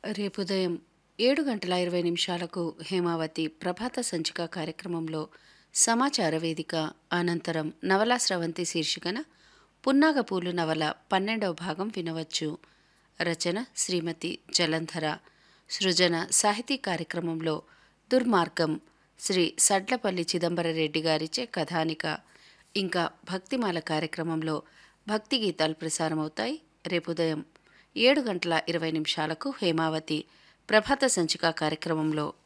రేపు ఉదయం ఏడు గంటల ఇరవై నిమిషాలకు హేమావతి ప్రభాత సంచిక కార్యక్రమంలో సమాచార వేదిక అనంతరం నవలా స్రవంతి శీర్షికన పున్నాగపూలు నవల పన్నెండవ భాగం వినవచ్చు రచన శ్రీమతి జలంధర సృజన సాహితీ కార్యక్రమంలో దుర్మార్గం శ్రీ సడ్లపల్లి చిదంబరరెడ్డి గారిచే కథానిక ఇంకా భక్తిమాల కార్యక్రమంలో భక్తి గీతాలు ప్రసారమవుతాయి రేపు ఉదయం ఏడు గంటల ఇరవై నిమిషాలకు హేమావతి ప్రభాత సంచిక కార్యక్రమంలో